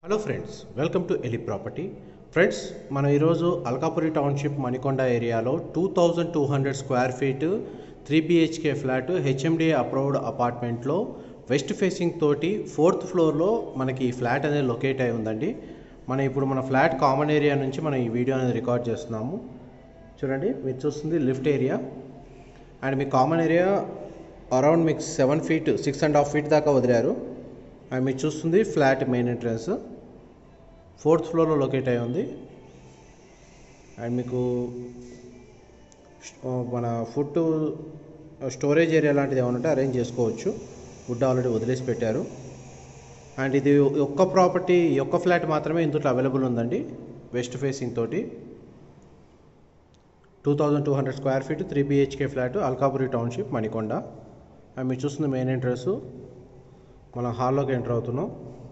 hello friends welcome to Eli property friends మనం ఈరోజు Alkapuri township Manikonda ఏరియాలో two thousand two hundred square feet three BHK flat HMD approved అపార్ట్మెంట్లో west facing తోటి fourth ఫ్లోర్లో మనకి ఈ ఫ్లాట్ అనేది లొకేట్ అయి ఉందండి మనం ఇప్పుడు మన ఫ్లాట్ కామన్ ఏరియా నుంచి మనం ఈ వీడియో అనేది రికార్డ్ చేస్తున్నాము చూడండి మీరు చూస్తుంది లిఫ్ట్ ఏరియా అండ్ మీ కామన్ ఏరియా అరౌండ్ మీకు seven feet six and half feet దాకా వదిలారు అండ్ మీరు చూస్తుంది ఫ్లాట్ మెయిన్ ఎంట్రన్స్ ఫోర్త్ ఫ్లోర్లో లొకేట్ అయి ఉంది అండ్ మీకు ఆ, మన ఫుడ్ స్టోరేజ్ ఏరియా లాంటిది ఏమైనా ఉంటే అరేంజ్ చేసుకోవచ్చు వుడ్ ఆల్రెడీ వదిలేసి పెట్టారు అండ్ ఇది ఒక్క ప్రాపర్టీ ఈ ఒక్క ఫ్లాట్ మాత్రమే ఇందులో అవైలబుల్ ఉందండి వెస్ట్ ఫేసింగ్ తోటి two thousand two hundred square feet three BHK flat Alkapuri township Manikonda and మీరు చూస్తుంది మెయిన్ ఎంట్రన్స్ మనం హాల్లోకి ఎంటర్ అవుతున్నాం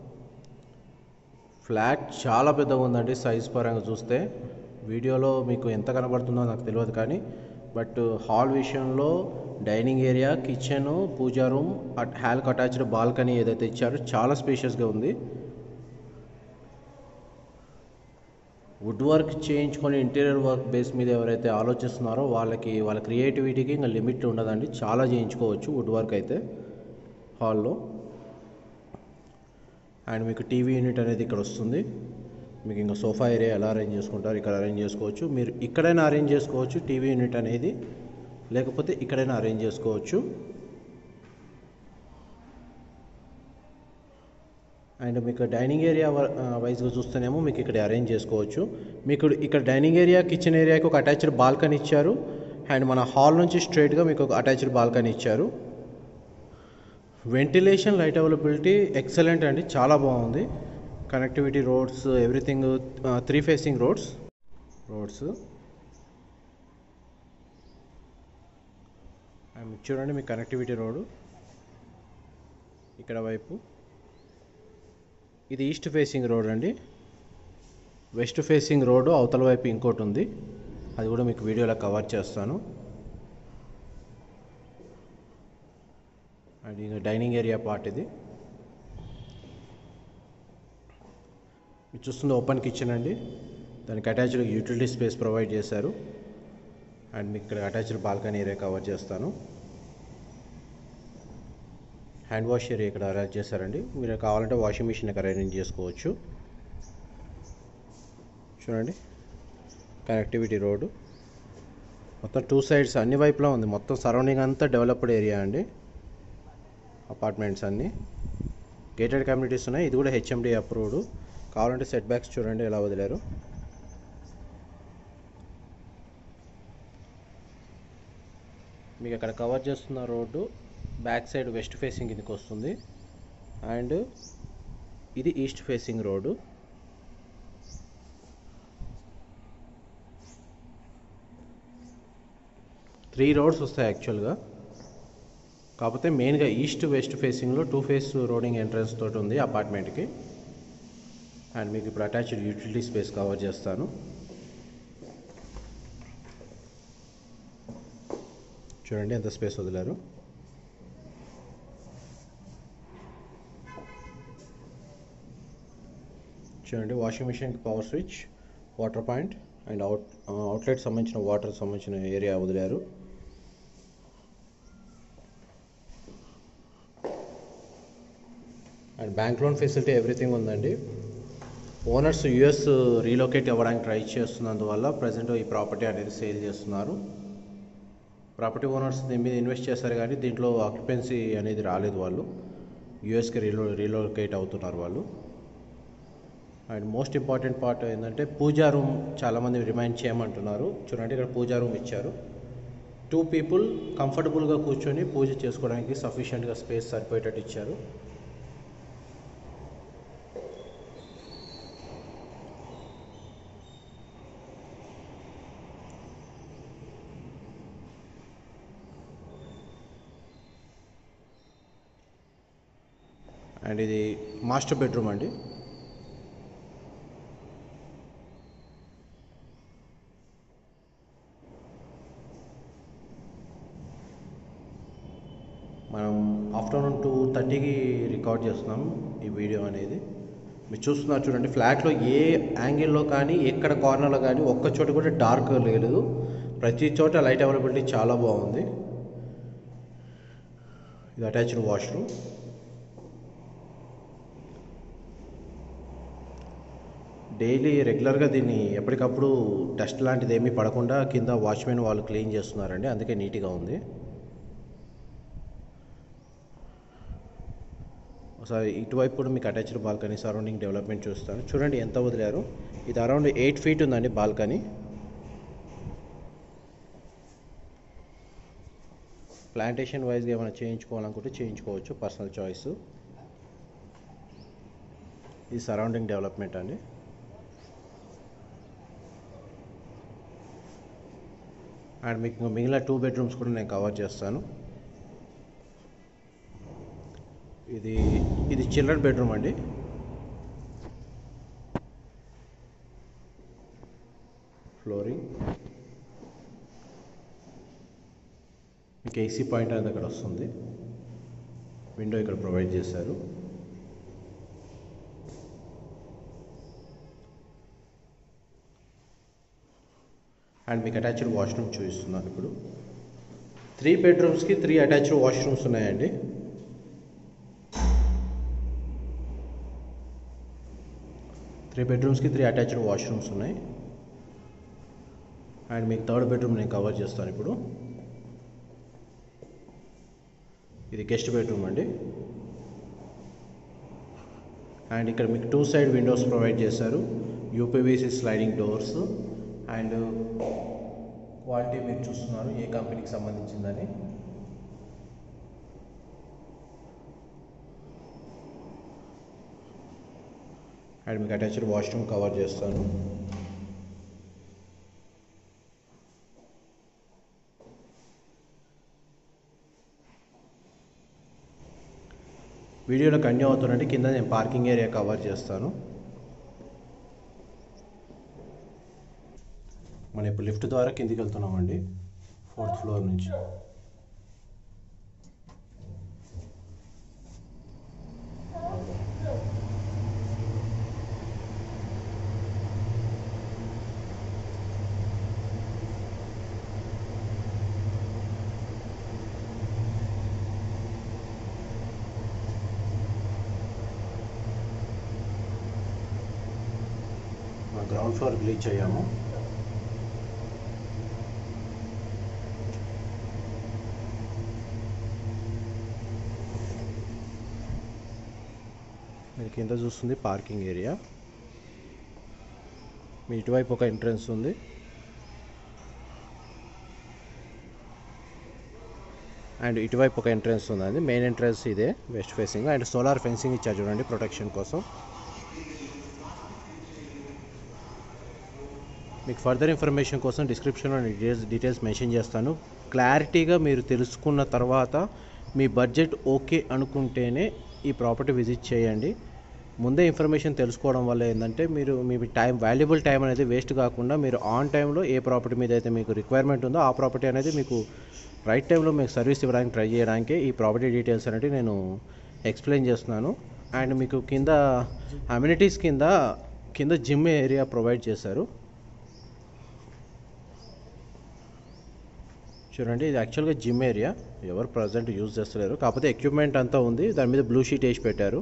ఫ్లాట్ చాలా పెద్దగా ఉందండి సైజ్ పరంగా చూస్తే వీడియోలో మీకు ఎంత కనబడుతుందో నాకు తెలియదు కానీ బట్ హాల్ విషయంలో dining area kitchen puja room హాల్కి అటాచ్డ్ బాల్కనీ ఏదైతే ఇచ్చారో చాలా స్పేషియస్గా ఉంది వుడ్ వర్క్ చేయించుకొని ఇంటీరియర్ వర్క్ బేస్ మీద ఎవరైతే ఆలోచిస్తున్నారో వాళ్ళకి వాళ్ళ క్రియేటివిటీకి ఇంకా లిమిట్ ఉండదండి చాలా చేయించుకోవచ్చు వుడ్ వర్క్ అయితే హాల్లో అండ్ మీకు టీవీ యూనిట్ అనేది ఇక్కడ వస్తుంది మీకు ఇంకా సోఫా ఏరియా ఎలా అరేంజ్ చేసుకుంటారు ఇక్కడ అరేంజ్ చేసుకోవచ్చు మీరు ఇక్కడైనా అరేంజ్ చేసుకోవచ్చు టీవీ యూనిట్ అనేది లేకపోతే ఇక్కడైనా అరేంజ్ చేసుకోవచ్చు అండ్ మీకు డైనింగ్ ఏరియా వైజ్గా చూస్తేనేమో మీకు ఇక్కడ అరేంజ్ చేసుకోవచ్చు మీకు ఇక్కడ డైనింగ్ ఏరియా కిచెన్ ఏరియాకి ఒక అటాచ్డ్ బాల్కనీ ఇచ్చారు అండ్ మన హాల్ నుంచి స్ట్రైట్గా మీకు ఒక అటాచ్డ్ బాల్కనీ ఇచ్చారు వెంటిలేషన్ లైట్ అవైలబిలిటీ ఎక్సలెంట్ అండి చాలా బాగుంది connectivity roads everything three facing roads roads and చూడండి మీ కనెక్టివిటీ రోడ్ ఇక్కడ వైపు ఇది ఈస్ట్ ఫేసింగ్ రోడ్ అండి వెస్ట్ ఫేసింగ్ రోడ్ అవతల వైపు ఇంకోటి ఉంది అది కూడా మీకు వీడియోలో కవర్ చేస్తాను అండ్ ఇంకా డైనింగ్ ఏరియా పార్ట్ ఇది మీరు చూస్తుంది ఓపెన్ కిచెన్ అండి దానికి అటాచ్డ్ యూటిలిటీ స్పేస్ ప్రొవైడ్ చేశారు అండ్ మీకు ఇక్కడ అటాచ్డ్ బాల్కనీ ఏరియా కవర్ చేస్తాను హ్యాండ్ వాష్ ఏరియా ఇక్కడ అరేంజ్ చేశారండి మీరు కావాలంటే వాషింగ్ మిషన్ ఇక్కడ అరేంజ్ చేసుకోవచ్చు చూడండి కనెక్టివిటీ రోడ్డు మొత్తం టూ సైడ్స్ అన్ని వైపులా ఉంది మొత్తం సరౌండింగ్ అంతా డెవలప్డ్ ఏరియా అండి అపార్ట్మెంట్స్ అన్నీ గేటెడ్ కమ్యూనిటీస్ ఉన్నాయి ఇది కూడా హెచ్ఎండి అప్రూవ్డ్ కావాలంటే సెట్ బ్యాక్స్ చూడండి ఎలా వదిలేరు మీకు అక్కడ కవర్ చేస్తున్న road back side west facing కిందకి వస్తుంది అండ్ ఇది east facing road three roads వస్తాయి యాక్చువల్గా కాకపోతే మెయిన్గా ఈస్ట్ వెస్ట్ ఫేసింగ్లో టూ ఫేస్ రోడింగ్ ఎంట్రన్స్ తోటి ఉంది అపార్ట్మెంట్కి అండ్ మీకు ఇప్పుడు అటాచ్డ్ యూటిలిటీ స్పేస్ కవర్ చేస్తాను చూడండి ఎంత స్పేస్ వదిలారు చూడండి వాషింగ్ మిషన్కి power switch water point and out outlet సంబంధించిన వాటర్ సంబంధించిన ఏరియా వదిలారు and bank loan facility everything ఉందండి ఓనర్స్ యుఎస్ రీలొకేట్ అవ్వడానికి ట్రై చేస్తున్నందువల్ల ప్రజెంట్ ఈ ప్రాపర్టీ అనేది సేల్ చేస్తున్నారు ప్రాపర్టీ ఓనర్స్ దీని మీద ఇన్వెస్ట్ చేశారు కానీ దీంట్లో ఆక్యుపెన్సీ అనేది రాలేదు వాళ్ళు యుఎస్కి రీలో రీలొకేట్ అవుతున్నారు వాళ్ళు అండ్ మోస్ట్ ఇంపార్టెంట్ పార్ట్ ఏంటంటే పూజా రూమ్ చాలామంది రిమైండ్ చేయమంటున్నారు చూడండి ఇక్కడ పూజా రూమ్ ఇచ్చారు టూ పీపుల్ కంఫర్టబుల్గా కూర్చొని పూజ చేసుకోవడానికి సఫిషియెంట్గా స్పేస్ సరిపోయేటట్టు ఇచ్చారు అండ్ ఇది మాస్టర్ బెడ్రూమ్ అండి మనం ఆఫ్టర్నూన్ టూ థర్టీకి రికార్డ్ చేస్తున్నాం ఈ వీడియో అనేది మీరు చూస్తున్నారు చూడండి ఫ్లాట్లో ఏ యాంగిల్లో కానీ ఎక్కడ కార్నర్లో కానీ ఒక్క చోట కూడా డార్క్ లేదు ప్రతి చోట లైట్ అవైలబిలిటీ చాలా బాగుంది ఇది అటాచ్డ్ వాష్రూమ్ డైలీ రెగ్యులర్గా దీన్ని ఎప్పటికప్పుడు డస్ట్ లాంటిది ఏమీ పడకుండా కింద వాచ్మెన్ వాళ్ళు క్లీన్ చేస్తున్నారండి అందుకే నీట్గా ఉంది ఒకసారి ఇటువైపు కూడా మీకు అటాచ్డ్ బాల్కనీ సరౌండింగ్ డెవలప్మెంట్ చూస్తాను చూడండి ఎంత వదిలారు ఇది అరౌండ్ ఎయిట్ ఫీట్ ఉందండి బాల్కనీ ప్లాంటేషన్ వైజ్గా ఏమైనా చేయించుకోవాలనుకుంటే చేయించుకోవచ్చు పర్సనల్ చాయిస్ ఇది సరౌండింగ్ డెవలప్మెంట్ అండి అండ్ మీకు మిగిలిన టూ బెడ్రూమ్స్ కూడా నేను కవర్ చేస్తాను ఇది ఇది చిల్డ్రన్ బెడ్రూమ్ అండి ఫ్లోరింగ్ మీకు ఏసీ పాయింట్ అనేది అక్కడ వస్తుంది విండో ఇక్కడ ప్రొవైడ్ చేశారు అండ్ మీకు అటాచ్డ్ వాష్రూమ్ చూపిస్తున్నాను ఇప్పుడు త్రీ బెడ్రూమ్స్కి త్రీ అటాచ్డ్ వాష్రూమ్స్ ఉన్నాయండి త్రీ బెడ్రూమ్స్కి త్రీ అటాచ్డ్ వాష్రూమ్స్ ఉన్నాయి అండ్ మీకు థర్డ్ బెడ్రూమ్ నేను కవర్ చేస్తాను ఇప్పుడు ఇది గెస్ట్ బెడ్రూమ్ అండి అండ్ ఇక్కడ మీకు టూ సైడ్ విండోస్ ప్రొవైడ్ చేశారు UPVC sliding doors and quality మీరు చూస్తున్నారు ఏ కంపెనీకి సంబంధించిందని అండ్ మీకు అటాచ్డ్ వాష్రూమ్ కవర్ చేస్తాను వీడియోలో కంటిన్యూ అవుతుందంటే కింద నేను పార్కింగ్ ఏరియా కవర్ చేస్తాను మనం ఇప్పుడు లిఫ్ట్ ద్వారా కిందికి వెళ్తున్నామండి ఫోర్త్ ఫ్లోర్ నుంచి గ్రౌండ్ ఫ్లోర్ రీచ్ అయ్యాము మీరు కింద చూస్తుంది పార్కింగ్ ఏరియా మీ ఇటువైపు ఒక ఎంట్రన్స్ ఉంది అండ్ ఇటువైపు ఒక ఎంట్రన్స్ ఉందండి మెయిన్ ఎంట్రన్స్ ఇదే west facing and solar fencing ఇచ్చారు చూడండి ప్రొటెక్షన్ కోసం మీకు ఫర్దర్ ఇన్ఫర్మేషన్ కోసం డిస్క్రిప్షన్లో డీటెయిల్స్ డీటెయిల్స్ మెన్షన్ చేస్తాను క్లారిటీగా మీరు తెలుసుకున్న తర్వాత మీ బడ్జెట్ ఓకే అనుకుంటేనే ఈ ప్రాపర్టీ విజిట్ చేయండి ముందే ఇన్ఫర్మేషన్ తెలుసుకోవడం వల్ల ఏంటంటే మీరు మీ టైం వాల్యుబుల్ టైం అనేది వేస్ట్ కాకుండా మీరు ఆన్ టైంలో ఏ ప్రాపర్టీ మీద అయితే మీకు రిక్వైర్మెంట్ ఉందో ఆ ప్రాపర్టీ అనేది మీకు రైట్ టైంలో మీకు సర్వీస్ ఇవ్వడానికి ట్రై చేయడానికి ఈ ప్రాపర్టీ డీటెయిల్స్ అనేవి నేను ఎక్స్ప్లెయిన్ చేస్తున్నాను అండ్ మీకు కింద అమ్యూనిటీస్ కింద కింద జిమ్ ఏరియా ప్రొవైడ్ చేశారు చూడండి ఇది యాక్చువల్గా జిమ్ ఏరియా ఎవరు ప్రజెంట్ యూజ్ చేస్తలేరు కాకపోతే ఎక్విప్మెంట్ అంతా ఉంది దాని మీద బ్లూ షీట్ వేసి పెట్టారు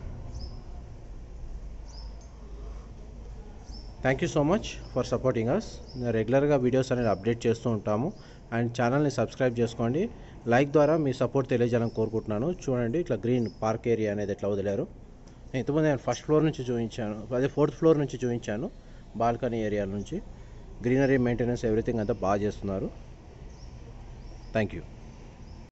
thank you so much for supporting us నేను రెగ్యులర్గా వీడియోస్ అనేది అప్డేట్ చేస్తూ ఉంటాము అండ్ ఛానల్ని సబ్స్క్రైబ్ చేసుకోండి లైక్ ద్వారా మీ సపోర్ట్ తెలియజేయాలని కోరుకుంటున్నాను చూడండి ఇట్లా గ్రీన్ పార్క్ ఏరియా అనేది ఎట్లా వదిలేరు నేను ఇంతకుముందు నేను ఫస్ట్ ఫ్లోర్ నుంచి చూపించాను అదే ఫోర్త్ ఫ్లోర్ నుంచి చూపించాను బాల్కనీ ఏరియా నుంచి గ్రీనరీ మెయింటెనెన్స్ ఎవ్రీథింగ్ అంతా బాగా చేస్తున్నారు థ్యాంక్ యూ